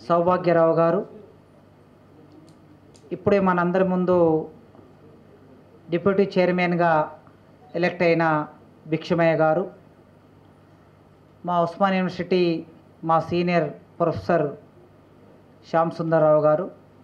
సౌభాగ్యరావు గారు ఇప్పుడే మనందరి ముందు డిప్యూటీ చైర్మన్గా ఎలక్ట్ అయిన భిక్షమయ్య గారు మా ఉస్మాన్ యూనివర్సిటీ మా సీనియర్ ప్రొఫెసర్ శ్యామ్ సుందర్రావు గారు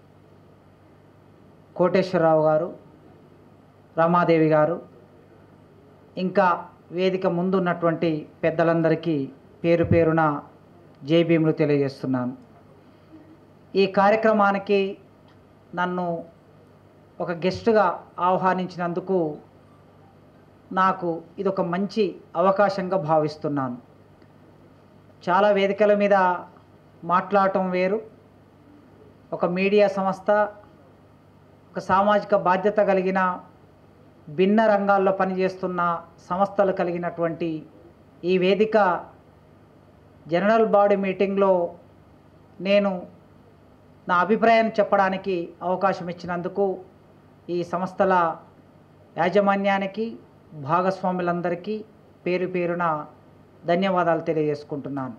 కోటేశ్వరరావు గారు రమాదేవి గారు ఇంకా వేదిక ముందున్నటువంటి పెద్దలందరికీ పేరు పేరున జై భీములు తెలియజేస్తున్నాను ఈ కార్యక్రమానికి నన్ను ఒక గెస్ట్గా ఆహ్వానించినందుకు నాకు ఇది ఒక మంచి అవకాశంగా భావిస్తున్నాను చాలా వేదికల మీద మాట్లాడటం వేరు ఒక మీడియా సంస్థ ఒక సామాజిక బాధ్యత కలిగిన భిన్న రంగాల్లో పనిచేస్తున్న సంస్థలు కలిగినటువంటి ఈ వేదిక జనరల్ బాడీ మీటింగ్లో నేను నా అభిప్రాయం చెప్పడానికి అవకాశం ఇచ్చినందుకు ఈ సంస్థల యాజమాన్యానికి భాగస్వాములందరికీ పేరు పేరున ధన్యవాదాలు తెలియజేసుకుంటున్నాను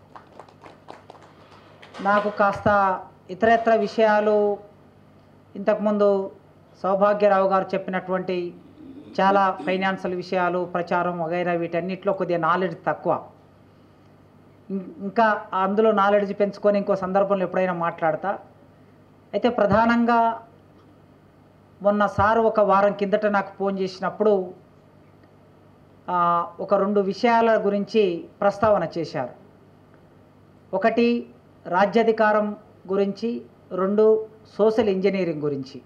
నాకు కాస్త ఇతరత్ర విషయాలు ఇంతకుముందు సౌభాగ్యరావు గారు చెప్పినటువంటి చాలా ఫైనాన్షియల్ విషయాలు ప్రచారం వగైరా వీటన్నిటిలో కొద్దిగా నాలెడ్జ్ తక్కువ ఇం- ఇంకా అందులో నాలెడ్జ్ పెంచుకొని ఇంకో సందర్భంలో ఎప్పుడైనా మాట్లాడతా అయితే ప్రధానంగా మొన్న సార్ ఒక వారం కిందట నాకు ఫోన్ చేసినప్పుడు ఆ, ఒక రెండు విషయాల గురించి ప్రస్తావన చేశారు ఒకటి రాజ్యాధికారం గురించి రెండు సోషల్ ఇంజనీరింగ్ గురించి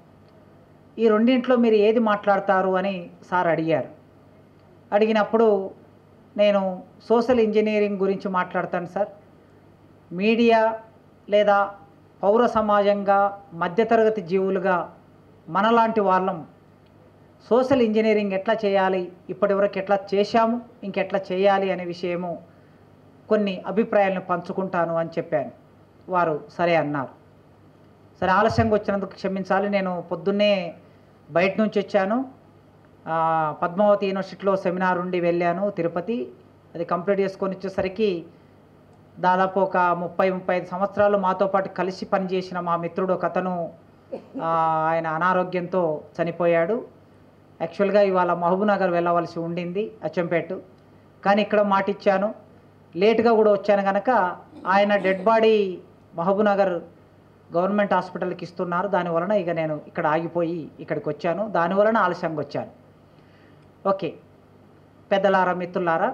ఈ రెండింట్లో మీరు ఏది మాట్లాడతారు అని సార్ అడిగారు అడిగినప్పుడు నేను సోషల్ ఇంజనీరింగ్ గురించి మాట్లాడతాను సార్ మీడియా లేదా పౌర సమాజంగా మధ్యతరగతి జీవులుగా మనలాంటి వాళ్ళం సోషల్ ఇంజనీరింగ్ ఎట్లా చేయాలి ఇప్పటివరకు ఎట్లా చేశాము ఇంకెట్లా చేయాలి అనే విషయము కొన్ని అభిప్రాయాలను పంచుకుంటాను అని చెప్పాను వారు సరే అన్నారు సరే ఆలస్యంగా వచ్చినందుకు క్షమించాలి నేను పొద్దున్నే బయట నుంచి వచ్చాను ఆ, పద్మావతి యూనివర్సిటీలో సెమినార్ ఉండి వెళ్ళాను తిరుపతి అది కంప్లీట్ చేసుకొని వచ్చేసరికి దాదాపు ఒక ముప్పై ముప్పై ఐదు సంవత్సరాలు మాతో పాటు కలిసి పనిచేసిన మా మిత్రుడు ఒక అతను ఆ, ఆయన అనారోగ్యంతో చనిపోయాడు యాక్చువల్గా ఇవాళ మహబూబ్నగర్ వెళ్ళవలసి ఉండింది అచ్చంపేట కానీ ఇక్కడ మాట ఇచ్చాను లేట్గా కూడా వచ్చాను కనుక ఆయన డెడ్ బాడీ మహబూబ్నగర్ గవర్నమెంట్ హాస్పిటల్కి ఇస్తున్నారు దాని వలన ఇక నేను ఇక్కడ ఆగిపోయి ఇక్కడికి వచ్చాను దాని వలన ఆలస్యంగా వచ్చాను ఓకే పెద్దలారా మిత్రులారా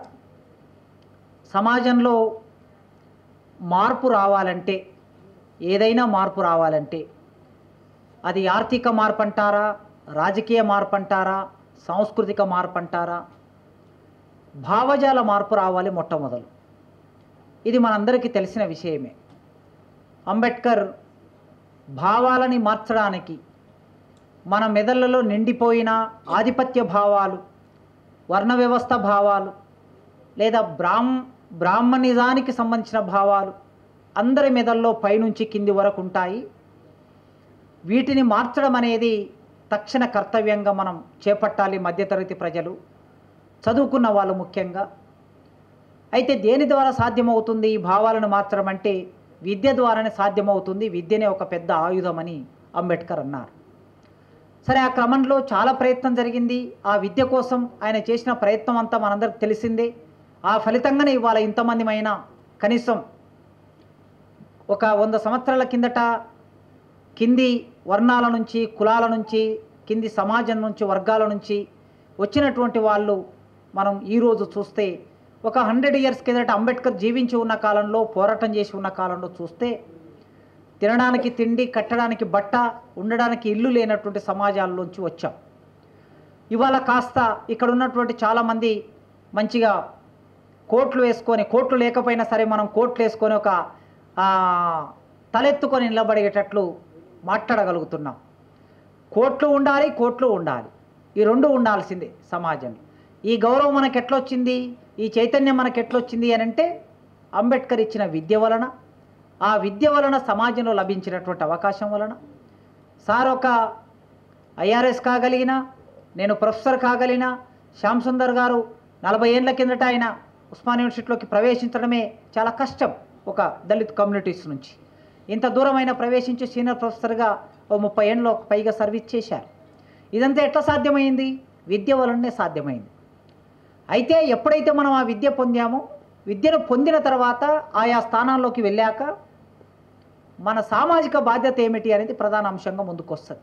సమాజంలో మార్పు రావాలంటే ఏదైనా మార్పు రావాలంటే అది ఆర్థిక మార్పు అంటారా రాజకీయ మార్పు అంటారా సాంస్కృతిక మార్పు అంటారా భావజాల మార్పు రావాలి మొట్టమొదలు ఇది మనందరికీ తెలిసిన విషయమే అంబేద్కర్ భావాలని మార్చడానికి మన మెదళ్ళలో నిండిపోయిన ఆధిపత్య భావాలు వర్ణ వ్యవస్థ భావాలు లేదా బ్రాహ్మ బ్రాహ్మణిజానికి సంబంధించిన భావాలు అందరి మెదల్లో పైనుంచి కింది వరకు ఉంటాయి వీటిని మార్చడం అనేది తక్షణ కర్తవ్యంగా మనం చేపట్టాలి మధ్యతరగతి ప్రజలు చదువుకున్న వాళ్ళు ముఖ్యంగా అయితే దేని ద్వారా సాధ్యమవుతుంది ఈ భావాలను మార్చడం అంటే విద్య ద్వారానే సాధ్యమవుతుంది విద్యనే ఒక పెద్ద ఆయుధమని అంబేద్కర్ అన్నారు సరే ఆ క్రమంలో చాలా ప్రయత్నం జరిగింది ఆ విద్య కోసం ఆయన చేసిన ప్రయత్నం అంతా మనందరికి తెలిసిందే ఆ ఫలితంగానే ఇవాళ ఇంతమందిమైనా కనీసం ఒక వంద సంవత్సరాల కిందట కింది వర్ణాల నుంచి కులాల నుంచి కింది సమాజం నుంచి వర్గాల నుంచి వచ్చినటువంటి వాళ్ళు మనం ఈరోజు చూస్తే ఒక హండ్రెడ్ ఇయర్స్ కిందట అంబేద్కర్ జీవించి ఉన్న కాలంలో పోరాటం చేసి ఉన్న కాలంలో చూస్తే తినడానికి తిండి కట్టడానికి బట్ట ఉండడానికి ఇల్లు లేనటువంటి సమాజాల్లోంచి వచ్చాం ఇవాళ కాస్త ఇక్కడ ఉన్నటువంటి చాలామంది మంచిగా కోట్లు వేసుకొని కోట్లు లేకపోయినా సరే మనం కోట్లు వేసుకొని ఒక ఆ, తలెత్తుకొని నిలబడేటట్లు మాట్లాడగలుగుతున్నాం కోట్లు ఉండాలి కోట్లు ఉండాలి ఈ రెండు ఉండాల్సిందే సమాజంలో ఈ గౌరవం మనకు ఎట్లొచ్చింది ఈ చైతన్యం మనకు ఎట్లొచ్చింది అని అంటే అంబేద్కర్ ఇచ్చిన విద్య వలన ఆ విద్య వలన సమాజంలో లభించినటువంటి అవకాశం వలన సార్ ఒక ఐఆర్ఎస్ కాగలిగిన నేను ప్రొఫెసర్ కాగలిగిన శ్యామ్ సుందర్ గారు నలభై ఏళ్ళ కిందట ఆయన ఉస్మాన్ యూనివర్సిటీలోకి ప్రవేశించడమే చాలా కష్టం ఒక దళిత్ కమ్యూనిటీస్ నుంచి ఇంత దూరమైన ప్రవేశించి సీనియర్ ప్రొఫెసర్గా ఓ ముప్పై ఏళ్ళలో పైగా సర్వీస్ చేశారు ఇదంతా ఎట్లా సాధ్యమైంది విద్య వలనే సాధ్యమైంది అయితే ఎప్పుడైతే మనం ఆ విద్య పొందామో విద్యను పొందిన తర్వాత ఆయా స్థానాల్లోకి వెళ్ళాక మన సామాజిక బాధ్యత ఏమిటి అనేది ప్రధాన అంశంగా ముందుకు వస్తుంది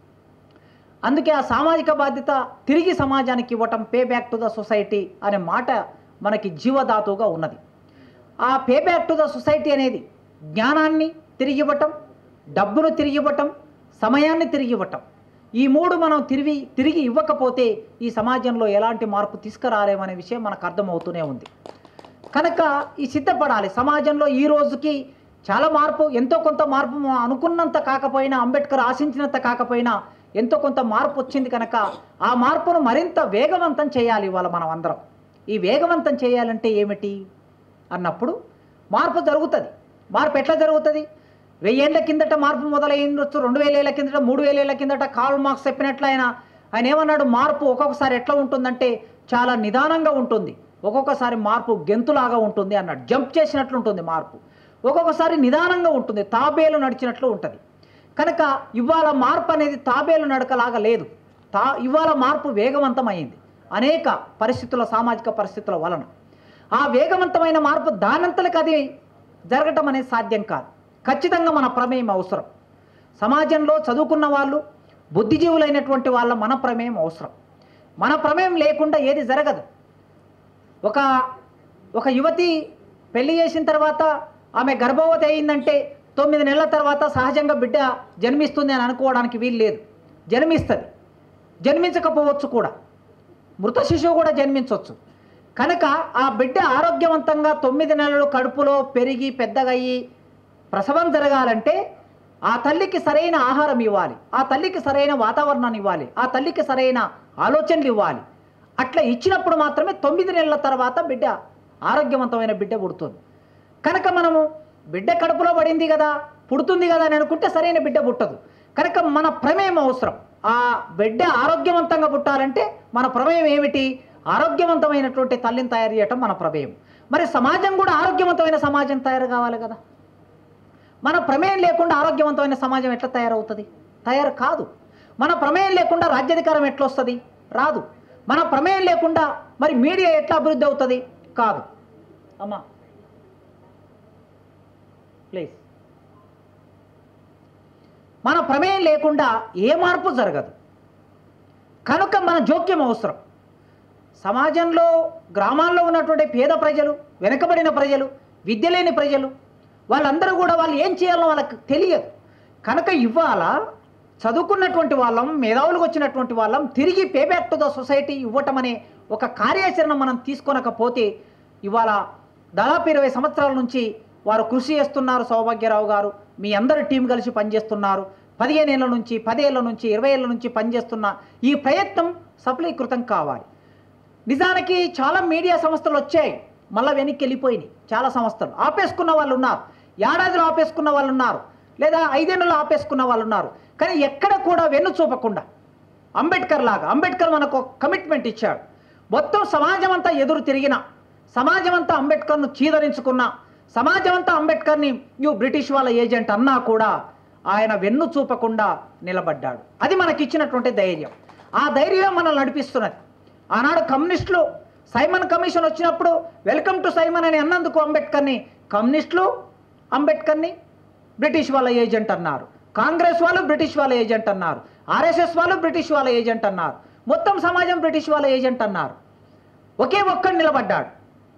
అందుకే ఆ సామాజిక బాధ్యత తిరిగి సమాజానికి ఇవ్వటం pay back to the society అనే మాట మనకి జీవధాతువుగా ఉన్నది ఆ pay back to the society అనేది జ్ఞానాన్ని తిరిగి ఇవ్వటం డబ్బును తిరిగి ఇవ్వటం సమయాన్ని తిరిగి ఇవ్వటం ఈ మూడు మనం తిరిగి తిరిగి ఇవ్వకపోతే ఈ సమాజంలో ఎలాంటి మార్పు తీసుకురాలేమనే విషయం మనకు అర్థమవుతూనే ఉంది కనుక ఈ సిద్ధపడాలి సమాజంలో ఈ రోజుకి చాలా మార్పు ఎంతో కొంత మార్పు మనం అనుకున్నంత కాకపోయినా అంబేద్కర్ ఆశించినంత కాకపోయినా ఎంతో కొంత మార్పు వచ్చింది కనుక ఆ మార్పును మరింత వేగవంతం చేయాలి ఇవాళ మనం అందరం ఈ వేగవంతం చేయాలంటే ఏమిటి అన్నప్పుడు మార్పు జరుగుతుంది మార్పు ఎట్లా జరుగుతుంది వెయ్యేళ్ల కిందట మార్పు మొదలైందొచ్చు రెండు వేల కిందట మూడు వేల కిందట కాల్ మార్క్స్ చెప్పినట్లు ఆయన ఆయన ఏమన్నాడు మార్పు ఒక్కొక్కసారి ఎట్లా ఉంటుందంటే చాలా నిదానంగా ఉంటుంది ఒక్కొక్కసారి మార్పు గెంతులాగా ఉంటుంది అన్నాడు జంప్ చేసినట్లు ఉంటుంది మార్పు ఒక్కొక్కసారి నిదానంగా ఉంటుంది తాబేలు నడిచినట్లు ఉంటుంది కనుక ఇవాళ మార్పు అనేది తాబేలు నడకలాగా లేదు తా ఇవాళ మార్పు వేగవంతమైంది అనేక పరిస్థితుల సామాజిక పరిస్థితుల వలన ఆ వేగవంతమైన మార్పు దానంతలకు అది జరగటం అనేది సాధ్యం కాదు ఖచ్చితంగా మన ప్రమేయం అవసరం సమాజంలో చదువుకున్న వాళ్ళు బుద్ధిజీవులైనటువంటి వాళ్ళ మన ప్రమేయం అవసరం మన ప్రమేయం లేకుండా ఏది జరగదు ఒక ఒక యువతి పెళ్లి చేసిన తర్వాత ఆమె గర్భవతి అయిందంటే తొమ్మిది నెలల తర్వాత సహజంగా బిడ్డ జన్మిస్తుంది అని అనుకోవడానికి వీలు లేదు జన్మిస్తుంది జన్మించకపోవచ్చు కూడా మృత శిశువు కూడా జన్మించవచ్చు కనుక ఆ బిడ్డ ఆరోగ్యవంతంగా తొమ్మిది నెలలు కడుపులో పెరిగి పెద్దగయ్యి ప్రసవం జరగాలంటే ఆ తల్లికి సరైన ఆహారం ఇవ్వాలి ఆ తల్లికి సరైన వాతావరణాన్ని ఇవ్వాలి ఆ తల్లికి సరైన ఆలోచనలు ఇవ్వాలి అట్లా ఇచ్చినప్పుడు మాత్రమే తొమ్మిది నెలల తర్వాత బిడ్డ ఆరోగ్యవంతమైన బిడ్డ పుడుతుంది కనుక మనము బిడ్డ కడుపులో పడింది కదా పుడుతుంది కదా అని అనుకుంటే సరైన బిడ్డ పుట్టదు కనుక మన ప్రమేయం అవసరం ఆ బిడ్డ ఆరోగ్యవంతంగా పుట్టాలంటే మన ప్రమేయం ఏమిటి ఆరోగ్యవంతమైనటువంటి తల్లిని తయారు చేయటం మన ప్రమేయం మరి సమాజం కూడా ఆరోగ్యవంతమైన సమాజం తయారు కావాలి కదా మన ప్రమేయం లేకుండా ఆరోగ్యవంతమైన సమాజం ఎట్లా తయారవుతుంది తయారు కాదు మన ప్రమేయం లేకుండా రాజ్యాధికారం ఎట్లా వస్తుంది రాదు మన ప్రమేయం లేకుండా మరి మీడియా ఎట్లా అభివృద్ధి అవుతుంది కాదు అమ్మా ప్లీజ్ మన ప్రమేయం లేకుండా ఏ మార్పు జరగదు కనుక మన జోక్యం అవసరం సమాజంలో గ్రామాల్లో ఉన్నటువంటి పేద ప్రజలు వెనుకబడిన ప్రజలు విద్య లేని ప్రజలు వాళ్ళందరూ కూడా వాళ్ళు ఏం చేయాలో వాళ్ళకి తెలియదు కనుక ఇవాళ చదువుకున్నటువంటి వాళ్ళం మేధావులకు వచ్చినటువంటి వాళ్ళం తిరిగి pay back to the society ఇవ్వటం అనే ఒక కార్యాచరణ మనం తీసుకొనకపోతే ఇవాళ దాదాపు ఇరవై సంవత్సరాల నుంచి వారు కృషి చేస్తున్నారు సౌభాగ్యరావు గారు మీ అందరి టీం కలిసి పనిచేస్తున్నారు పదిహేను ఏళ్ళ నుంచి పదేళ్ల నుంచి ఇరవై ఏళ్ళ నుంచి పనిచేస్తున్న ఈ ప్రయత్నం సఫలీకృతం కావాలి నిజానికి చాలా మీడియా సంస్థలు వచ్చాయి మళ్ళీ వెనక్కి వెళ్ళిపోయినాయి చాలా సంస్థలు ఆపేసుకున్న వాళ్ళు ఉన్నారు ఏడాదిలో ఆపేసుకున్న వాళ్ళు ఉన్నారు లేదా ఐదేళ్లలో ఆపేసుకున్న వాళ్ళు ఉన్నారు కానీ ఎక్కడ కూడా వెన్ను చూపకుండా అంబేద్కర్ లాగా అంబేద్కర్ మనకు ఒక కమిట్మెంట్ ఇచ్చాడు మొత్తం సమాజం అంతా ఎదురు తిరిగిన సమాజం అంతా అంబేద్కర్ను చీదరించుకున్న సమాజం అంతా అంబేద్కర్ని యూ బ్రిటిష్ వాళ్ళ ఏజెంట్ అన్నా కూడా ఆయన వెన్ను చూపకుండా నిలబడ్డాడు అది మనకి ఇచ్చినటువంటి ధైర్యం ఆ ధైర్యం మనల్ని నడిపిస్తున్నది ఆనాడు కమ్యూనిస్టులు సైమన్ కమిషన్ వచ్చినప్పుడు వెల్కమ్ టు సైమన్ అని అన్నందుకు అంబేద్కర్ని కమ్యూనిస్టులు అంబేద్కర్ని బ్రిటిష్ వాళ్ళ ఏజెంట్ అన్నారు కాంగ్రెస్ వాళ్ళు బ్రిటిష్ వాళ్ళ ఏజెంట్ అన్నారు ఆర్ఎస్ఎస్ వాళ్ళు బ్రిటిష్ వాళ్ళ ఏజెంట్ అన్నారు మొత్తం సమాజం బ్రిటిష్ వాళ్ళ ఏజెంట్ అన్నారు ఒకే ఒక్కడు నిలబడ్డాడు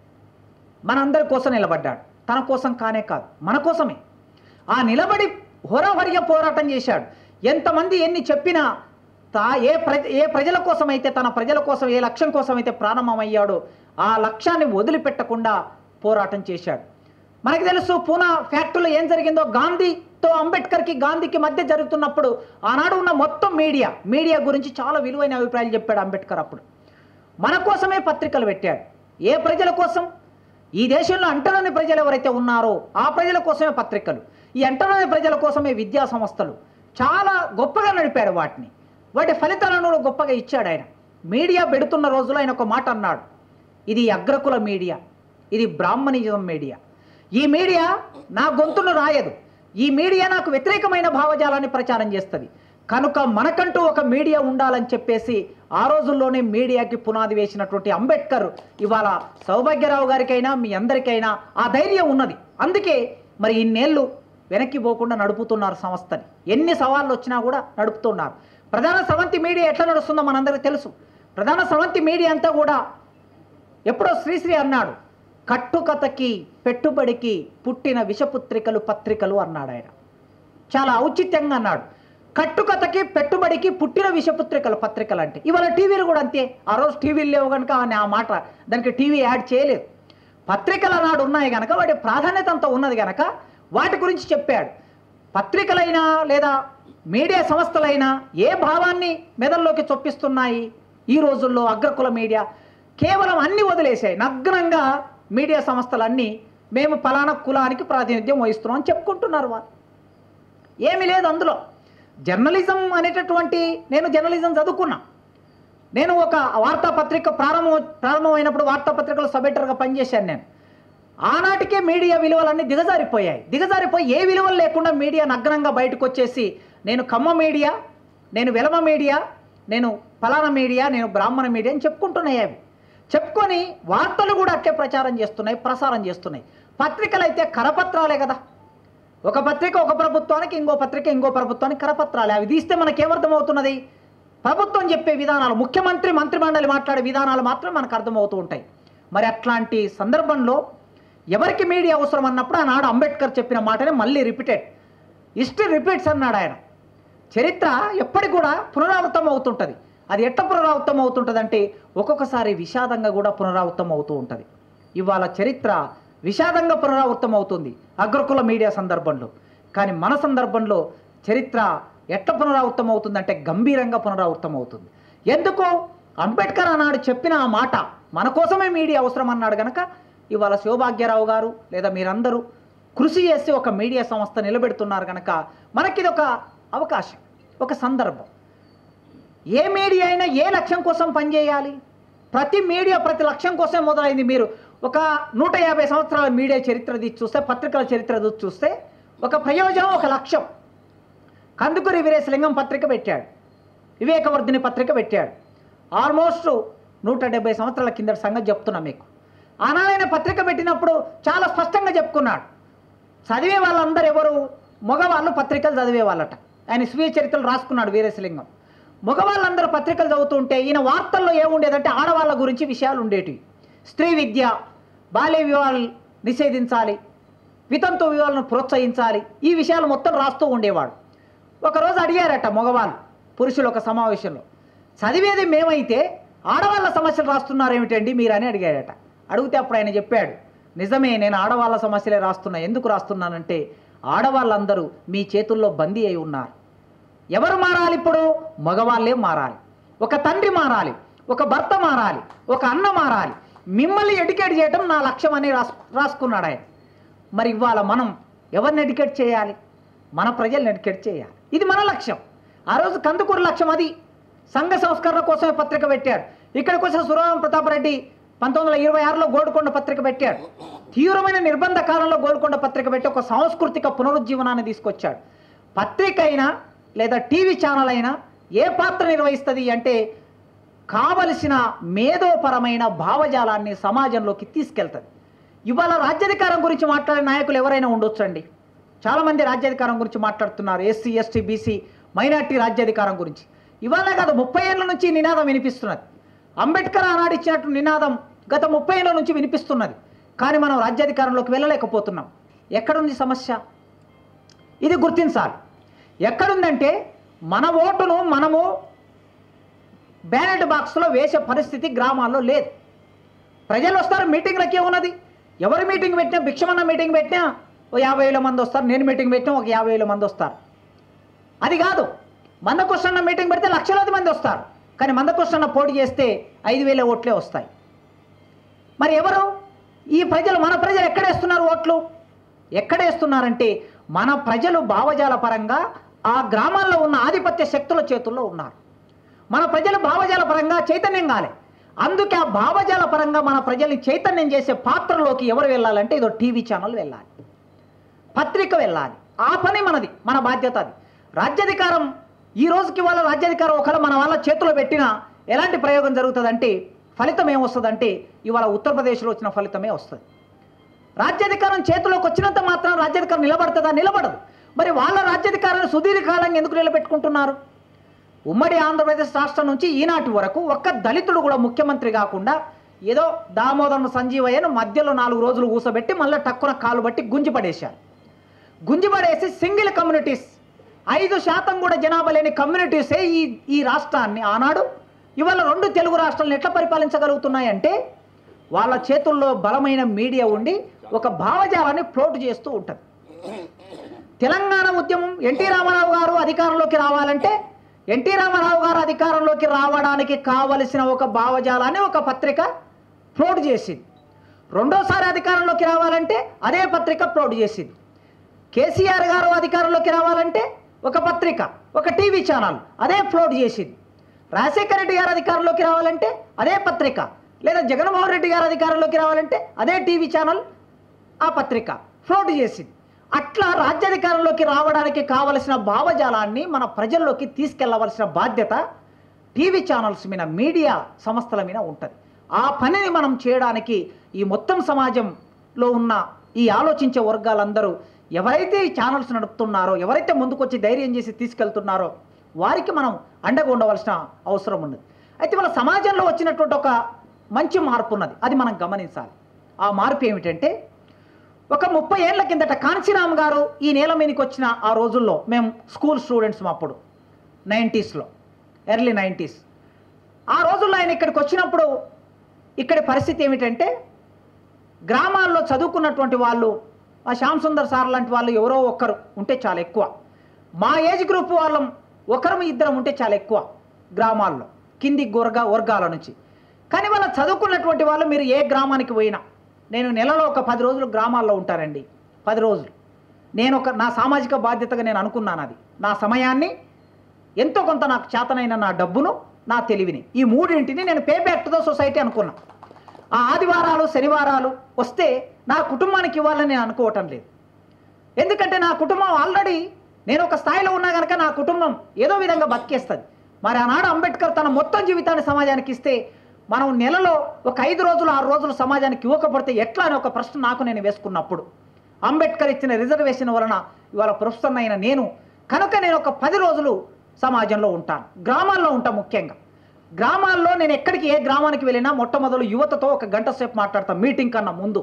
మనందరి కోసం నిలబడ్డాడు తన కోసం కానే కాదు మన కోసమే ఆ నిలబడి హోరాహోరిగా పోరాటం చేశాడు ఎంతమంది ఎన్ని చెప్పినా తా ఏ ప్రజ ఏ ప్రజల కోసం అయితే తన ప్రజల కోసం ఏ లక్ష్యం కోసం అయితే ప్రారంభమయ్యాడో ఆ లక్ష్యాన్ని వదిలిపెట్టకుండా పోరాటం చేశాడు మనకి తెలుసు పూనా ఫ్యాక్టరీలో ఏం జరిగిందో గాంధీతో అంబేద్కర్కి గాంధీకి మధ్య జరుగుతున్నప్పుడు ఆనాడు ఉన్న మొత్తం మీడియా మీడియా గురించి చాలా విలువైన అభిప్రాయాలు చెప్పాడు అంబేద్కర్ అప్పుడు మన కోసమే పత్రికలు పెట్టాడు ఏ ప్రజల కోసం ఈ దేశంలో అంటరాని ప్రజలు ఎవరైతే ఉన్నారో ఆ ప్రజల కోసమే పత్రికలు ఈ అంటరాని ప్రజల కోసమే విద్యా సంస్థలు చాలా గొప్పగా నడిపాడు వాటిని వాటి ఫలితాలను కూడా గొప్పగా ఇచ్చాడు ఆయన మీడియా పెడుతున్న రోజులో ఆయన ఒక మాట అన్నాడు ఇది అగ్రకుల మీడియా ఇది బ్రాహ్మణిజం మీడియా ఈ మీడియా నా గొంతును రాయదు ఈ మీడియా నాకు వ్యతిరేకమైన భావజాలాన్ని ప్రచారం చేస్తుంది కనుక మనకంటూ ఒక మీడియా ఉండాలని చెప్పేసి ఆ రోజుల్లోనే మీడియాకి పునాది వేసినటువంటి అంబేద్కర్ ఇవాళ సౌభాగ్యరావు గారికైనా మీ అందరికైనా ఆ ధైర్యం ఉన్నది అందుకే మరి ఇన్నేళ్ళు వెనక్కి పోకుండా నడుపుతున్నారు సంస్థని ఎన్ని సవాళ్ళు వచ్చినా కూడా నడుపుతున్నారు ప్రధాన స్రవంతి మీడియా ఎట్లా నడుస్తుందో మనందరికీ తెలుసు ప్రధాన స్రవంతి మీడియా అంతా కూడా ఎప్పుడో శ్రీశ్రీ అన్నాడు కట్టుకథకి పెట్టుబడికి పుట్టిన విషపుత్రికలు పత్రికలు అన్నాడు ఆయన చాలా ఔచిత్యంగా అన్నాడు కట్టుకథకి పెట్టుబడికి పుట్టిన విషపుత్రికలు పత్రికలు అంటే ఇవాళ టీవీలు కూడా అంతే ఆ రోజు టీవీలు లేవు కనుక ఆయన ఆ మాట దానికి టీవీ యాడ్ చేయలేదు పత్రికలు నాడు ఉన్నాయి కనుక వాటి ప్రాధాన్యత అంత ఉన్నది కనుక వాటి గురించి చెప్పాడు పత్రికలైనా లేదా మీడియా సంస్థలైనా ఏ భావాన్ని మెదల్లోకి చొప్పిస్తున్నాయి ఈ రోజుల్లో అగ్రకుల మీడియా కేవలం అన్ని వదిలేసాయి నగ్నంగా మీడియా సంస్థలన్నీ మేము ఫలానా కులానికి ప్రాతినిధ్యం వహిస్తున్నాం అని చెప్పుకుంటున్నారు వారు ఏమీ లేదు అందులో జర్నలిజం అనేటటువంటి నేను జర్నలిజం చదువుకున్నా నేను ఒక వార్తాపత్రిక ప్రారంభం ప్రారంభమైనప్పుడు వార్తాపత్రికలో సబెటర్గా పనిచేశాను నేను ఆనాటికే మీడియా విలువలన్నీ దిగజారిపోయాయి దిగజారిపోయి ఏ విలువలు లేకుండా మీడియా నగ్నంగా బయటకు వచ్చేసి నేను కమ్మ మీడియా నేను వెలమ మీడియా నేను ఫలానా మీడియా నేను బ్రాహ్మణ మీడియా అని చెప్పుకుంటున్నాయి అవి చెప్పుకొని వార్తలు కూడా అట్లే ప్రచారం చేస్తున్నాయి ప్రసారం చేస్తున్నాయి పత్రికలు అయితే కరపత్రాలే కదా ఒక పత్రిక ఒక ప్రభుత్వానికి ఇంకో పత్రిక ఇంకో ప్రభుత్వానికి కరపత్రాలే అవి తీస్తే మనకేమర్థమవుతున్నది ప్రభుత్వం చెప్పే విధానాలు ముఖ్యమంత్రి మంత్రిమండలి మాట్లాడే విధానాలు మాత్రం మనకు అర్థమవుతూ ఉంటాయి మరి అట్లాంటి సందర్భంలో ఎవరికి మీడియా అవసరం అన్నప్పుడు ఆనాడు అంబేద్కర్ చెప్పిన మాటనే మళ్ళీ రిపీటెడ్ హిస్టరీ రిపీట్స్ అన్నాడు ఆయన చరిత్ర ఎప్పటికి కూడా పునరావృతం అవుతుంటుంది అది ఎట్ట పునరావృతం అవుతుంటుంది అంటే ఒక్కొక్కసారి విషాదంగా కూడా పునరావృతం అవుతూ ఉంటుంది ఇవాళ చరిత్ర విషాదంగా పునరావృతం అవుతుంది అగ్రకుల మీడియా సందర్భంలో కానీ మన సందర్భంలో చరిత్ర ఎట్ట పునరావృతం అవుతుందంటే గంభీరంగా పునరావృతం అవుతుంది ఎందుకు అంబేద్కర్ ఆనాడు చెప్పిన ఆ మాట మన కోసమే మీడియా అవసరం అన్నాడు గనక ఇవాళ శివభాగ్యరావు గారు లేదా మీరందరూ కృషి చేసి ఒక మీడియా సంస్థ నిలబెడుతున్నారు కనుక మనకిది ఒక అవకాశం ఒక సందర్భం ఏ మీడియా అయినా ఏ లక్ష్యం కోసం పనిచేయాలి ప్రతి మీడియా ప్రతి లక్ష్యం కోసం మొదలైంది మీరు ఒక నూట యాభై సంవత్సరాల మీడియా చరిత్ర తీసి చూస్తే పత్రికల చరిత్ర చూసి చూస్తే ఒక ప్రయోజనం ఒక లక్ష్యం కందుకూరి వీరేశలింగం పత్రిక పెట్టాడు వివేకవర్ధిని పత్రిక పెట్టాడు ఆల్మోస్ట్ నూట డెబ్బై సంవత్సరాల కిందటి సంగతి చెప్తున్నా మీకు ఆనాడైన పత్రిక పెట్టినప్పుడు చాలా స్పష్టంగా చెప్పుకున్నాడు చదివే వాళ్ళందరూ ఎవరు మగవాళ్ళు పత్రికలు చదివే వాళ్ళట ఆయన స్వీయ చరిత్రలు రాసుకున్నాడు వీరేశలింగం మగవాళ్ళందరూ పత్రికలు చదువుతుంటే ఈయన వార్తల్లో ఏముండేదంటే ఆడవాళ్ళ గురించి విషయాలు ఉండేటివి స్త్రీ విద్య బాల్య వివాహాలు నిషేధించాలి వితంతు వివాహాలను ప్రోత్సహించాలి ఈ విషయాలు మొత్తం రాస్తూ ఉండేవాడు ఒకరోజు అడిగారట మగవాళ్ళు పురుషులు ఒక సమావేశంలో చదివేది మేమైతే ఆడవాళ్ళ సమస్యలు రాస్తున్నారు ఏమిటండి మీరు అని అడిగారట అడిగితే అప్పుడు ఆయన చెప్పాడు నిజమే నేను ఆడవాళ్ళ సమస్యలే రాస్తున్నా ఎందుకు రాస్తున్నానంటే ఆడవాళ్ళందరూ మీ చేతుల్లో బందీ అయి ఉన్నారు ఎవరు మారాలి ఇప్పుడు మగవాళ్ళే మారాలి ఒక తండ్రి మారాలి ఒక భర్త మారాలి ఒక అన్న మారాలి మిమ్మల్ని ఎడ్యుకేట్ చేయటం నా లక్ష్యం అని రాసు రాసుకున్నాడు ఆయన మరి ఇవాళ మనం ఎవరిని ఎడ్యుకేట్ చేయాలి మన ప్రజల్ని ఎడ్యుకేట్ చేయాలి ఇది మన లక్ష్యం ఆ రోజు కందుకూరు లక్ష్యం అది సంఘ సంస్కరణ కోసమే పత్రిక పెట్టాడు ఇక్కడికి వచ్చిన సురవరం ప్రతాప్ రెడ్డి పంతొమ్మిది వందల ఇరవై ఆరులో గోల్కొండ పత్రిక పెట్టాడు తీవ్రమైన నిర్బంధ కాలంలో గోల్కొండ పత్రిక పెట్టి ఒక సాంస్కృతిక పునరుజ్జీవనాన్ని తీసుకొచ్చాడు పత్రిక అయినా లేదా టీవీ ఛానల్ అయినా ఏ పాత్ర నిర్వహిస్తుంది అంటే కావలసిన మేధోపరమైన భావజాలాన్ని సమాజంలోకి తీసుకెళ్తుంది ఇవాళ రాజ్యాధికారం గురించి మాట్లాడే నాయకులు ఎవరైనా ఉండొచ్చండి చాలామంది రాజ్యాధికారం గురించి మాట్లాడుతున్నారు ఎస్సీ ఎస్టీ బీసీ మైనార్టీ రాజ్యాధికారం గురించి ఇవాళ కాదు ముప్పై ఏళ్ళ నుంచి ఈ నినాదం వినిపిస్తున్నది అంబేద్కర్ ఆనాడు ఇచ్చినట్టు నినాదం గత ముప్పై ఏళ్ళ నుంచి వినిపిస్తున్నది కానీ మనం రాజ్యాధికారంలోకి వెళ్ళలేకపోతున్నాం ఎక్కడుంది సమస్య ఇది గుర్తించాలి ఎక్కడుందంటే మన ఓటును మనము బ్యాలెట్ బాక్స్లో వేసే పరిస్థితి గ్రామాల్లో లేదు ప్రజలు వస్తారు మీటింగ్లకి ఉన్నది ఎవరు మీటింగ్ పెట్టినా భిక్షమన్న మీటింగ్ పెట్టినా ఓ యాభై వేల మంది వస్తారు నేను మీటింగ్ పెట్టినా ఒక యాభై వేల మంది వస్తారు అది కాదు మందకృష్ణ మీటింగ్ పెడితే లక్షలాది మంది వస్తారు కానీ మందకృష్ణ పోటీ చేస్తే ఐదు వేల ఓట్లే వస్తాయి మరి ఎవరు ఈ ప్రజలు మన ప్రజలు ఎక్కడేస్తున్నారు ఓట్లు ఎక్కడేస్తున్నారంటే మన ప్రజలు భావజాల పరంగా ఆ గ్రామాల్లో ఉన్న ఆధిపత్య శక్తుల చేతుల్లో ఉన్నారు మన ప్రజలు భావజాల పరంగా చైతన్యం కాలే అందుకే ఆ భావజాల పరంగా మన ప్రజల్ని చైతన్యం చేసే పాత్రలోకి ఎవరు వెళ్ళాలంటే ఇదో టీవీ ఛానల్ వెళ్ళాలి పత్రిక వెళ్ళాలి ఆ పని మనది మన బాధ్యత అది రాజ్యాధికారం ఈ రోజుకి వాళ్ళ రాజ్యాధికారం ఒకవేళ మన వాళ్ళ చేతిలో పెట్టినా ఎలాంటి ప్రయోగం జరుగుతుందంటే ఫలితం ఏమొస్తుందంటే ఇవాళ ఉత్తరప్రదేశ్లో వచ్చిన ఫలితమే వస్తుంది రాజ్యాధికారం చేతిలోకి వచ్చినంత మాత్రం రాజ్యాధికారం నిలబడుతుందా నిలబడదు మరి వాళ్ళ రాజ్యాధికారాన్ని సుదీర్ఘకాలంగా ఎందుకు నిలబెట్టుకుంటున్నారు ఉమ్మడి ఆంధ్రప్రదేశ్ రాష్ట్రం నుంచి ఈనాటి వరకు ఒక్క దళితుడు కూడా ముఖ్యమంత్రి కాకుండా ఏదో దామోదరం సంజీవయ్యను మధ్యలో నాలుగు రోజులు ఊసబెట్టి మళ్ళీ టక్కున కాలు బట్టి గుంజి పడేశారు గుంజి పడేసి సింగిల్ కమ్యూనిటీస్ ఐదు శాతం కూడా జనాభా లేని కమ్యూనిటీసే ఈ ఈ రాష్ట్రాన్ని ఆనాడు ఇవాళ రెండు తెలుగు రాష్ట్రాలను ఎట్లా పరిపాలించగలుగుతున్నాయంటే వాళ్ళ చేతుల్లో బలమైన మీడియా ఉండి ఒక భావజాలాన్ని ఫ్లోట్ చేస్తూ ఉంటుంది తెలంగాణ ఉద్యమం ఎన్టీ రామారావు గారు అధికారంలోకి రావాలంటే ఎన్టీ రామారావు గారు అధికారంలోకి రావడానికి కావలసిన ఒక భావజాలాన్ని ఒక పత్రిక ఫ్లోట్ చేసింది రెండోసారి అధికారంలోకి రావాలంటే అదే పత్రిక ఫ్లోట్ చేసింది కేసీఆర్ గారు అధికారంలోకి రావాలంటే ఒక పత్రిక ఒక టీవీ ఛానల్ అదే ఫ్లోట్ చేసింది రాజశేఖర రెడ్డి గారు అధికారంలోకి రావాలంటే అదే పత్రిక లేదా జగన్మోహన్ రెడ్డి గారు అధికారంలోకి రావాలంటే అదే టీవీ ఛానల్ ఆ పత్రిక ఫ్లోట్ చేసింది అట్లా రాజ్యాధికారంలోకి రావడానికి కావలసిన భావజాలాన్ని మన ప్రజల్లోకి తీసుకెళ్లవలసిన బాధ్యత టీవీ ఛానల్స్ మీద మీడియా సంస్థల మీద ఉంటుంది ఆ పనిని మనం చేయడానికి ఈ మొత్తం సమాజంలో ఉన్న ఈ ఆలోచించే వర్గాలందరూ ఎవరైతే ఈ ఛానల్స్ నడుపుతున్నారో ఎవరైతే ముందుకొచ్చి ధైర్యం చేసి తీసుకెళ్తున్నారో వారికి మనం అండగా ఉండవలసిన అవసరం ఉన్నది అయితే మన సమాజంలో వచ్చినటువంటి ఒక మంచి మార్పు ఉన్నది అది మనం గమనించాలి ఆ మార్పు ఏమిటంటే ఒక ముప్పై ఏళ్ల కిందట కాంచీరామ్ గారు ఈ నేల మీదకి వచ్చిన ఆ రోజుల్లో మేము స్కూల్ స్టూడెంట్స్ అప్పుడు నైంటీస్లో ఎర్లీ నైంటీస్ ఆ రోజుల్లో ఆయన ఇక్కడికి వచ్చినప్పుడు ఇక్కడి పరిస్థితి ఏమిటంటే గ్రామాల్లో చదువుకున్నటువంటి వాళ్ళు ఆ శ్యామ్ సుందర్ సార్ లాంటి వాళ్ళు ఎవరో ఒక్కరు ఉంటే చాలా ఎక్కువ మా ఏజ్ గ్రూప్ వాళ్ళం ఒకరు ఇద్దరం ఉంటే చాలా ఎక్కువ గ్రామాల్లో కింది వర్గ వర్గాల నుంచి కానీ వాళ్ళ చదువుకున్నటువంటి వాళ్ళు మీరు ఏ గ్రామానికి పోయినా నేను నెలలో ఒక పది రోజులు గ్రామాల్లో ఉంటానండి పది రోజులు నేను ఒక నా సామాజిక బాధ్యతగా నేను అనుకున్నాను అది నా సమయాన్ని ఎంతో కొంత నాకు చేతనైన నా డబ్బును నా తెలివిని ఈ మూడింటిని నేను pay back to the society అనుకున్నా ఆ ఆదివారాలు శనివారాలు వస్తే నా కుటుంబానికి ఇవ్వాలని నేను అనుకోవటం లేదు ఎందుకంటే నా కుటుంబం ఆల్రెడీ నేను ఒక స్థాయిలో ఉన్నా కనుక నా కుటుంబం ఏదో విధంగా బతికేస్తుంది మరి ఆనాడు అంబేద్కర్ తన మొత్తం జీవితాన్ని సమాజానికి ఇస్తే మనం నెలలో ఒక ఐదు రోజులు ఆరు రోజులు సమాజానికి ఇవ్వకపోతే ఎట్లా అని ఒక ప్రశ్న నాకు నేను వేసుకున్నప్పుడు అంబేద్కర్ ఇచ్చిన రిజర్వేషన్ వలన ఇవాళ ప్రొఫెసర్ అయిన నేను కనుక నేను ఒక పది రోజులు సమాజంలో ఉంటాను గ్రామాల్లో ఉంటా ముఖ్యంగా గ్రామాల్లో నేను ఎక్కడికి ఏ గ్రామానికి వెళ్ళినా మొట్టమొదలు యువతతో ఒక గంట సేపు మాట్లాడతాను మీటింగ్ కన్నా ముందు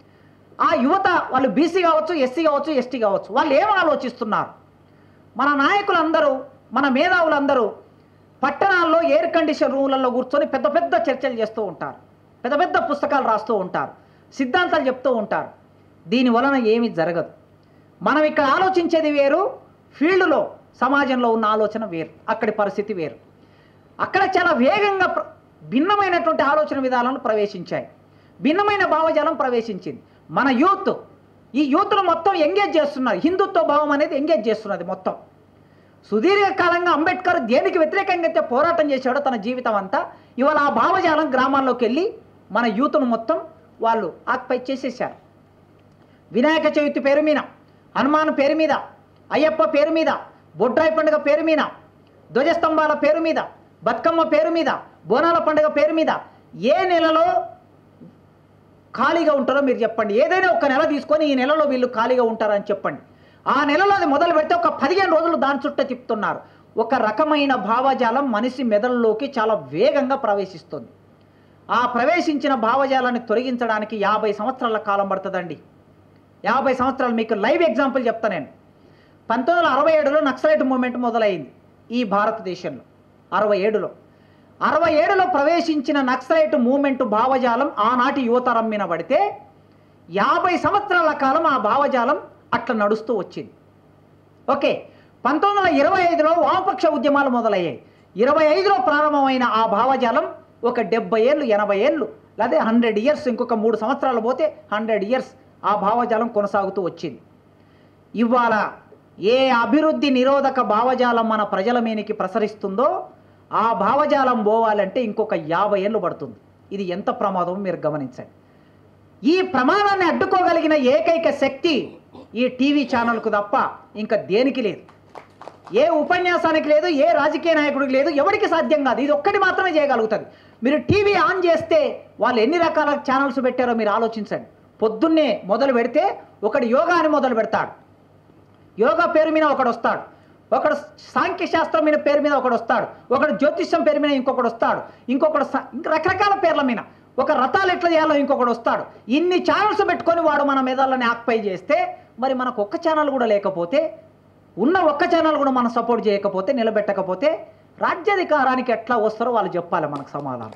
ఆ యువత వాళ్ళు బీసీ కావచ్చు ఎస్సీ కావచ్చు ఎస్టీ కావచ్చు వాళ్ళు ఏం ఆలోచిస్తున్నారు మన నాయకులందరూ మన మేధావులందరూ పట్టణాల్లో ఎయిర్ కండిషన్ రూమ్లలో కూర్చొని పెద్ద పెద్ద చర్చలు చేస్తూ ఉంటారు పెద్ద పెద్ద పుస్తకాలు రాస్తూ ఉంటారు సిద్ధాంతాలు చెప్తూ ఉంటారు దీని వలన ఏమీ జరగదు మనం ఇక్కడ ఆలోచించేది వేరు ఫీల్డ్లో సమాజంలో ఉన్న ఆలోచన వేరు అక్కడి పరిస్థితి వేరు అక్కడ చాలా వేగంగా ప్ర- భిన్నమైనటువంటి ఆలోచన విధానాలు ప్రవేశించాయి భిన్నమైన భావజాలం ప్రవేశించింది మన యూత్ ఈ యూత్ను మొత్తం ఎంగేజ్ చేస్తున్నారు హిందుత్వ భావం అనేది ఎంగేజ్ చేస్తున్నది మొత్తం సుదీర్ఘకాలంగా అంబేద్కర్ దేనికి వ్యతిరేకంగా అయితే పోరాటం చేశాడో తన జీవితం అంతా ఇవాళ ఆ భావజాలం గ్రామాల్లోకి వెళ్ళి మన యూత్ను మొత్తం వాళ్ళు ఆక్పై చేసేసారు వినాయక చవితి పేరు మీద హనుమాన్ పేరు మీద అయ్యప్ప పేరు మీద బొడ్రాయి పండుగ పేరు మీద ధ్వజస్తంభాల పేరు మీద బతుకమ్మ పేరు మీద బోనాల పండుగ పేరు మీద ఏ నెలలో ఖాళీగా ఉంటారో మీరు చెప్పండి ఏదైనా ఒక నెల తీసుకొని ఈ నెలలో వీళ్ళు ఖాళీగా ఉంటారని చెప్పండి ఆ నెలలో అది మొదలు పెడితే ఒక పదిహేను రోజులు దాని చుట్టూ తిప్పుతున్నారు ఒక రకమైన భావజాలం మనిషి మెదడులోకి చాలా వేగంగా ప్రవేశిస్తుంది ఆ ప్రవేశించిన భావజాలాన్ని తొలగించడానికి యాభై సంవత్సరాల కాలం పడుతుందండి యాభై సంవత్సరాలు మీకు లైవ్ ఎగ్జాంపుల్ చెప్తా నేను పంతొమ్మిది వందల అరవై ఏడులో నక్సలైట్ మూమెంట్ మొదలైంది ఈ భారతదేశంలో అరవై ఏడులో అరవై ఏడులో ప్రవేశించిన నక్సలైట్ మూమెంట్ భావజాలం ఆనాటి యువతరం మీద పడితే యాభై సంవత్సరాల కాలం ఆ భావజాలం అట్లా నడుస్తూ వచ్చింది ఓకే పంతొమ్మిది వందల ఇరవై ఐదులో వామపక్ష ఉద్యమాలు మొదలయ్యాయి ఇరవై ఐదులో ప్రారంభమైన ఆ భావజాలం ఒక డెబ్బై ఏళ్ళు ఎనభై ఏళ్ళు లేదా హండ్రెడ్ ఇయర్స్ ఇంకొక మూడు సంవత్సరాలు పోతే హండ్రెడ్ ఇయర్స్ ఆ భావజాలం కొనసాగుతూ వచ్చింది ఇవాళ ఏ అభివృద్ధి నిరోధక భావజాలం మన ప్రజల మీదకి ప్రసరిస్తుందో ఆ భావజాలం పోవాలంటే ఇంకొక యాభై ఏళ్ళు పడుతుంది ఇది ఎంత ప్రమాదమో మీరు గమనించండి ఈ ప్రమాదాన్ని అడ్డుకోగలిగిన ఏకైక శక్తి ఈ టీవీ ఛానల్కు తప్ప ఇంకా దేనికి లేదు ఏ ఉపన్యాసానికి లేదు ఏ రాజకీయ నాయకుడికి లేదు ఎవరికి సాధ్యం కాదు ఇది ఒక్కటి మాత్రమే చేయగలుగుతుంది మీరు టీవీ ఆన్ చేస్తే వాళ్ళు ఎన్ని రకాల ఛానల్స్ పెట్టారో మీరు ఆలోచించండి పొద్దున్నే మొదలు పెడితే ఒకడు యోగా అని మొదలు పెడతాడు యోగా పేరు మీద ఒకడు వస్తాడు ఒకడు సాంఖ్య శాస్త్రం మీద పేరు మీద ఒకడు వస్తాడు ఒకడు జ్యోతిష్యం పేరు మీద ఇంకొకడు వస్తాడు ఇంకొకడు స- ఇంక రకరకాల పేర్ల మీద ఒక రథాలు ఎట్లా చేయాలో ఇంకొకడు వస్తాడు ఇన్ని ఛానల్స్ పెట్టుకొని వాడు మన మెదళ్ళని ఆక్పై చేస్తే మరి మనకు ఒక్క ఛానల్ కూడా లేకపోతే ఉన్న ఒక్క ఛానల్ కూడా మనం సపోర్ట్ చేయకపోతే నిలబెట్టకపోతే రాజ్యాధికారానికి ఎట్లా వస్తారో వాళ్ళు చెప్పాలి మనకు సమాధానం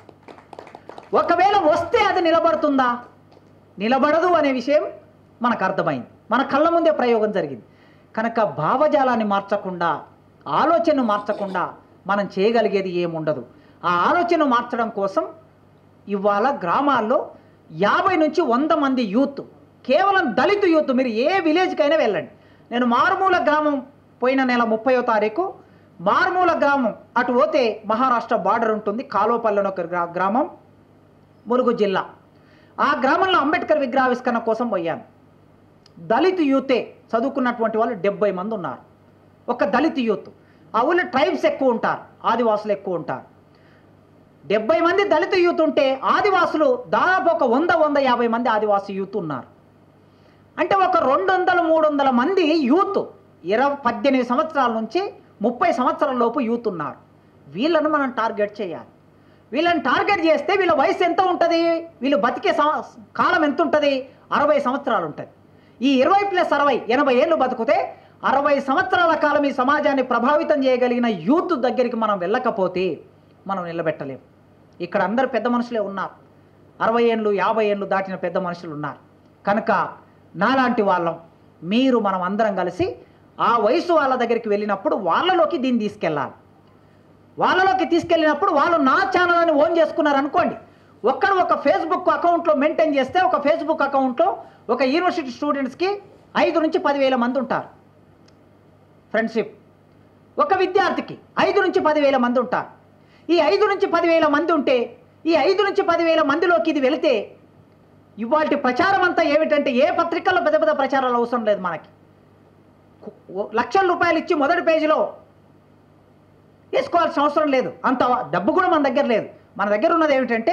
ఒకవేళ వస్తే అది నిలబడుతుందా నిలబడదు అనే విషయం మనకు అర్థమైంది మన కళ్ళ ముందే ప్రయోగం జరిగింది కనుక భావజాలాన్ని మార్చకుండా ఆలోచనను మార్చకుండా మనం చేయగలిగేది ఏముండదు ఆ ఆలోచన మార్చడం కోసం ఇవాళ గ్రామాల్లో యాభై నుంచి వంద మంది యూత్ కేవలం దళిత యూత్ మీరు ఏ విలేజ్కైనా వెళ్ళండి నేను మారుమూల గ్రామం పోయిన నెల ముప్పయో తారీఖు మారుమూల గ్రామం అటు పోతే మహారాష్ట్ర బార్డర్ ఉంటుంది కాలువపల్లి అని ఒక గ్రా- గ్రామం ములుగు జిల్లా ఆ గ్రామంలో అంబేద్కర్ విగ్రహావిష్కరణ కోసం పోయాను దళిత యూతే చదువుకున్నటువంటి వాళ్ళు డెబ్బై మంది ఉన్నారు ఒక దళిత యూత్ ఆ ఊళ్ళో ట్రైబ్స్ ఎక్కువ ఉంటారు ఆదివాసులు ఎక్కువ ఉంటారు డెబ్బై మంది దళిత యూత్ ఉంటే ఆదివాసులు దాదాపు ఒక వంద వంద యాభై మంది ఆదివాసీ యూత్ ఉన్నారు అంటే ఒక రెండు వందల మూడు వందల మంది యూత్ ఇరవై పద్దెనిమిది సంవత్సరాల నుంచి ముప్పై సంవత్సరాల లోపు యూత్ ఉన్నారు వీళ్ళను మనం టార్గెట్ చేయాలి వీళ్ళని టార్గెట్ చేస్తే వీళ్ళ వయసు ఎంత ఉంటుంది వీళ్ళు బతికే సం- కాలం ఎంత ఉంటుంది అరవై సంవత్సరాలు ఉంటుంది ఈ ఇరవై ప్లస్ అరవై ఎనభై ఏళ్ళు బతికితే అరవై సంవత్సరాల కాలం ఈ సమాజాన్ని ప్రభావితం చేయగలిగిన యూత్ దగ్గరికి మనం వెళ్ళకపోతే మనం నిలబెట్టలేం ఇక్కడ అందరు పెద్ద మనుషులే ఉన్నారు అరవై ఏళ్ళు యాభై ఏళ్ళు దాటిన పెద్ద మనుషులు ఉన్నారు కనుక నాలాంటి వాళ్ళం మీరు మనం అందరం కలిసి ఆ వయసు వాళ్ళ దగ్గరికి వెళ్ళినప్పుడు వాళ్ళలోకి దీన్ని తీసుకెళ్ళాలి వాళ్ళలోకి తీసుకెళ్ళినప్పుడు వాళ్ళు నా ఛానల్ అని ఓన్ చేసుకున్నారు అనుకోండి ఒక్కడు ఒక ఫేస్బుక్ అకౌంట్లో మెయింటైన్ చేస్తే ఒక ఫేస్బుక్ అకౌంట్లో ఒక యూనివర్సిటీ స్టూడెంట్స్కి ఐదు నుంచి పదివేల మంది ఉంటారు ఫ్రెండ్షిప్ ఒక విద్యార్థికి ఐదు నుంచి పదివేల మంది ఉంటారు ఈ ఐదు నుంచి పదివేల మంది ఉంటే ఈ ఐదు నుంచి పదివేల మందిలోకి ఇది వెళితే ఇవాటి ప్రచారం అంతా ఏమిటంటే ఏ పత్రికల్లో పెద్ద పెద్ద ప్రచారాలు అవసరం లేదు మనకి కు- లక్షల రూపాయలు ఇచ్చి మొదటి పేజీలో వేసుకోవాల్సిన అవసరం లేదు అంత డబ్బు కూడా మన దగ్గర లేదు మన దగ్గర ఉన్నది ఏమిటంటే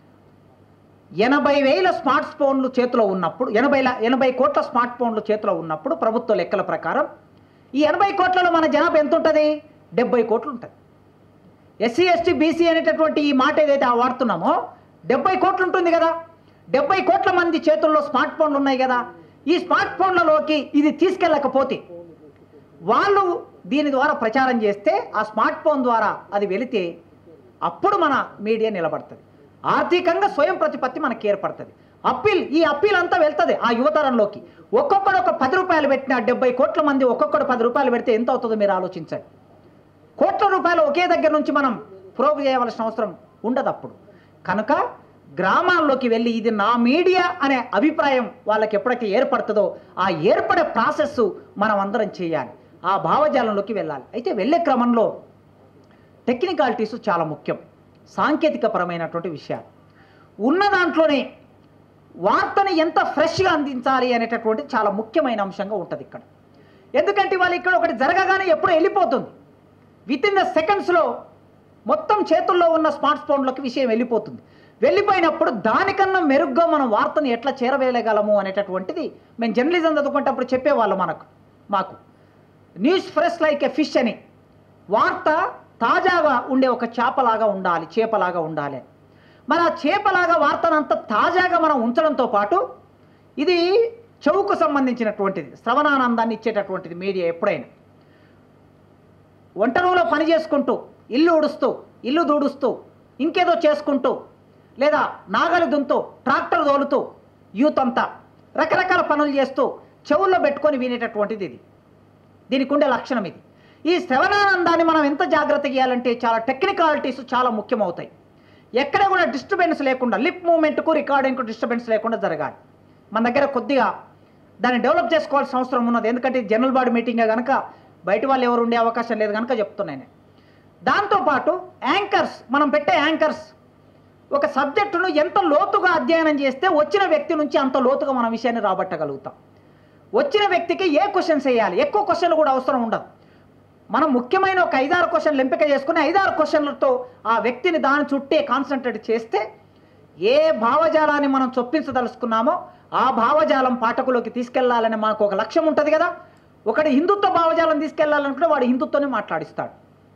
ఎనభై వేల స్మార్ట్ ఫోన్లు చేతిలో ఉన్నప్పుడు ఎనభై ల- ఎనభై కోట్ల స్మార్ట్ ఫోన్లు చేతిలో ఉన్నప్పుడు ప్రభుత్వ లెక్కల ప్రకారం ఈ ఎనభై కోట్లలో మన జనాభా ఎంత ఉంటుంది డెబ్బై కోట్లు ఉంటుంది ఎస్సీ ఎస్టీ బీసీ అనేటటువంటి ఈ మాట ఏదైతే ఆ వాడుతున్నామో డెబ్బై కోట్లు ఉంటుంది కదా డెబ్బై కోట్ల మంది చేతుల్లో స్మార్ట్ ఫోన్లు ఉన్నాయి కదా ఈ స్మార్ట్ ఫోన్లలోకి ఇది తీసుకెళ్ళకపోతే వాళ్ళు దీని ద్వారా ప్రచారం చేస్తే ఆ స్మార్ట్ ఫోన్ ద్వారా అది వెళితే అప్పుడు మన మీడియా నిలబడుతుంది ఆర్థికంగా స్వయం ప్రతిపత్తి మనకి ఏర్పడుతుంది అప్పీల్ ఈ అప్పీల్ అంతా వెళ్తుంది ఆ యువతరంలోకి ఒక్కొక్కడు ఒక పది రూపాయలు పెట్టిన డెబ్బై కోట్ల మంది ఒక్కొక్కడు పది రూపాయలు పెడితే ఎంత అవుతుందో మీరు ఆలోచించండి కోట్ల రూపాయలు ఒకే దగ్గర నుంచి మనం ప్రోగు చేయవలసిన అవసరం ఉండదు అప్పుడు కనుక గ్రామాల్లోకి వెళ్ళి ఇది నా మీడియా అనే అభిప్రాయం వాళ్ళకి ఎప్పుడైతే ఏర్పడుతుందో ఆ ఏర్పడే ప్రాసెస్ మనం అందరం చేయాలి ఆ భావజాలంలోకి వెళ్ళాలి అయితే వెళ్ళే క్రమంలో టెక్నికాలిటీస్ చాలా ముఖ్యం సాంకేతికపరమైనటువంటి విషయాలు ఉన్న దాంట్లోనే వార్తని ఎంత ఫ్రెష్గా అందించాలి అనేటటువంటి చాలా ముఖ్యమైన అంశంగా ఉంటుంది ఇక్కడ ఎందుకంటే వాళ్ళు ఇక్కడ ఒకటి జరగగానే ఎప్పుడు వెళ్ళిపోతుంది విత్ ఇన్ ద సెకండ్స్లో మొత్తం చేతుల్లో ఉన్న స్మార్ట్ ఫోన్లోకి విషయం వెళ్ళిపోతుంది వెళ్ళిపోయినప్పుడు దానికన్నా మెరుగ్గా మనం వార్తను ఎట్లా చేరవేయగలము అనేటటువంటిది మేము జర్నలిజం చదువుకునేటప్పుడు చెప్పేవాళ్ళు మనకు మాకు news fresh like a fish అని వార్త తాజాగా ఉండే ఒక చేపలాగా ఉండాలి చేపలాగా ఉండాలి అని. మరి ఆ చేపలాగా వార్తను అంత తాజాగా మనం ఉంచడంతో పాటు ఇది చెవుకు సంబంధించినటువంటిది శ్రవణానందాన్ని ఇచ్చేటటువంటిది మీడియా ఎప్పుడైనా వంట రూమ్లో పని చేసుకుంటూ ఇల్లు ఉడుస్తూ ఇల్లు దూడుస్తూ ఇంకేదో చేసుకుంటూ లేదా నాగలి దుంతూ ట్రాక్టర్ తోలుతూ యూత్ అంతా రకరకాల పనులు చేస్తూ చెవుల్లో పెట్టుకొని వినేటటువంటిది ఇది దీనికి ఉండే లక్షణం ఇది ఈ శ్రవణానందాన్ని మనం ఎంత జాగ్రత్త చేయాలంటే చాలా టెక్నికాలిటీస్ చాలా ముఖ్యమవుతాయి ఎక్కడ కూడా డిస్టర్బెన్స్ లేకుండా లిప్ మూమెంట్కు రికార్డింగ్కు డిస్టర్బెన్స్ లేకుండా జరగాలి మన దగ్గర కొద్దిగా దాన్ని డెవలప్ చేసుకోవాల్సిన అవసరం ఉన్నది ఎందుకంటే ఇది జనరల్ బాడీ మీటింగే కనుక బయట వాళ్ళు ఎవరు ఉండే అవకాశం లేదు కనుక చెప్తున్నాను నేను దాంతోపాటు యాంకర్స్ మనం పెట్టే యాంకర్స్ ఒక సబ్జెక్టును ఎంత లోతుగా అధ్యయనం చేస్తే వచ్చిన వ్యక్తి నుంచి అంత లోతుగా మన విషయాన్ని రాబట్టగలుగుతాం వచ్చిన వ్యక్తికి ఏ క్వశ్చన్స్ వేయాలి ఎక్కువ క్వశ్చన్లు కూడా అవసరం ఉండదు మనం ముఖ్యమైన ఒక ఐదారు క్వశ్చన్లు ఎంపిక చేసుకుని ఐదారు క్వశ్చన్లతో ఆ వ్యక్తిని దాని చుట్టే కాన్సన్ట్రేట్ చేస్తే ఏ భావజాలాన్ని మనం చొప్పించదలుచుకున్నామో ఆ భావజాలం పాఠకులోకి తీసుకెళ్లాలని మనకు ఒక లక్ష్యం ఉంటుంది కదా ఒకటి హిందుత్వ భావజాలం తీసుకెళ్లాలనుకుంటే వాడు హిందుత్వని మాట్లాడిస్తాడు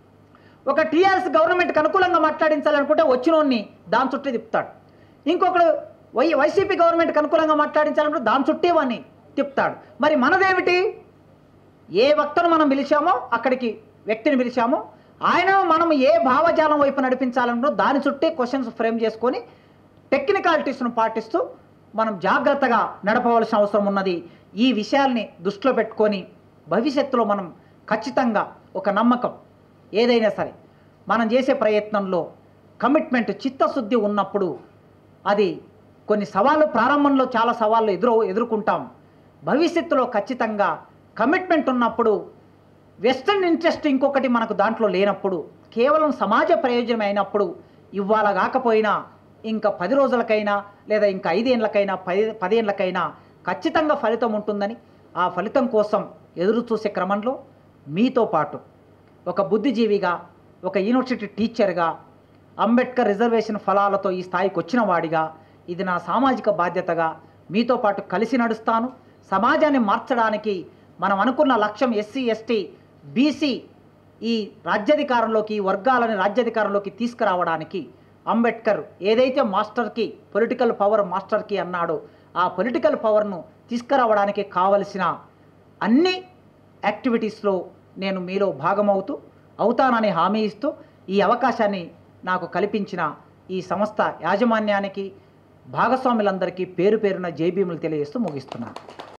ఒక టీఆర్ఎస్ గవర్నమెంట్కి అనుకూలంగా మాట్లాడించాలనుకుంటే వచ్చినోన్ని దాని చుట్టే తిప్పుతాడు ఇంకొకడు వై వైసీపీ గవర్నమెంట్కి అనుకూలంగా మాట్లాడించాలనుకుంటే దాని చుట్టే వాడిని తిప్పుతాడు మరి మనదేమిటి ఏ వక్తను మనం పిలిచామో అక్కడికి వ్యక్తిని పిలిచామో ఆయన మనం ఏ భావజాలం వైపు నడిపించాలన్నో దాని చుట్టే క్వశ్చన్స్ ఫ్రేమ్ చేసుకొని టెక్నికాలిటీస్ను పాటిస్తూ మనం జాగ్రత్తగా నడపవలసిన అవసరం ఉన్నది ఈ విషయాల్ని దృష్టిలో పెట్టుకొని భవిష్యత్తులో మనం ఖచ్చితంగా ఒక నమ్మకం ఏదైనా సరే మనం చేసే ప్రయత్నంలో కమిట్మెంట్ చిత్తశుద్ధి ఉన్నప్పుడు అది కొన్ని సవాళ్ళు ప్రారంభంలో చాలా సవాళ్ళు ఎదురు ఎదుర్కొంటాం భవిష్యత్తులో ఖచ్చితంగా కమిట్మెంట్ ఉన్నప్పుడు వెస్టర్న్ ఇంట్రెస్ట్ ఇంకొకటి మనకు దాంట్లో లేనప్పుడు కేవలం సమాజ ప్రయోజనం అయినప్పుడు ఇవాళ కాకపోయినా ఇంకా పది రోజులకైనా లేదా ఇంకా ఐదేళ్ళకైనా పది పదేళ్ళకైనా ఖచ్చితంగా ఫలితం ఉంటుందని ఆ ఫలితం కోసం ఎదురు చూసే క్రమంలో మీతో పాటు ఒక బుద్ధిజీవిగా ఒక యూనివర్సిటీ టీచర్గా అంబేద్కర్ రిజర్వేషన్ ఫలాలతో ఈ స్థాయికి వచ్చిన వాడిగా ఇది నా సామాజిక బాధ్యతగా మీతో పాటు కలిసి నడుస్తాను సమాజాన్ని మార్చడానికి మనం అనుకున్న లక్ష్యం ఎస్సీ ఎస్టీ బీసీ ఈ రాజ్యాధికారంలోకి ఈ వర్గాలని రాజ్యాధికారంలోకి తీసుకురావడానికి అంబేద్కర్ ఏదైతే మాస్టర్కి పొలిటికల్ పవర్ మాస్టర్కి అన్నాడో ఆ పొలిటికల్ పవర్ను తీసుకురావడానికి కావలసిన అన్ని యాక్టివిటీస్లో నేను మీలో భాగమవుతూ అవుతానని హామీ ఇస్తూ ఈ అవకాశాన్ని నాకు కల్పించిన ఈ సంస్థ యాజమాన్యానికి భాగస్వాములందరికీ పేరు పేరున జైభీములు తెలియజేస్తూ ముగిస్తున్నాను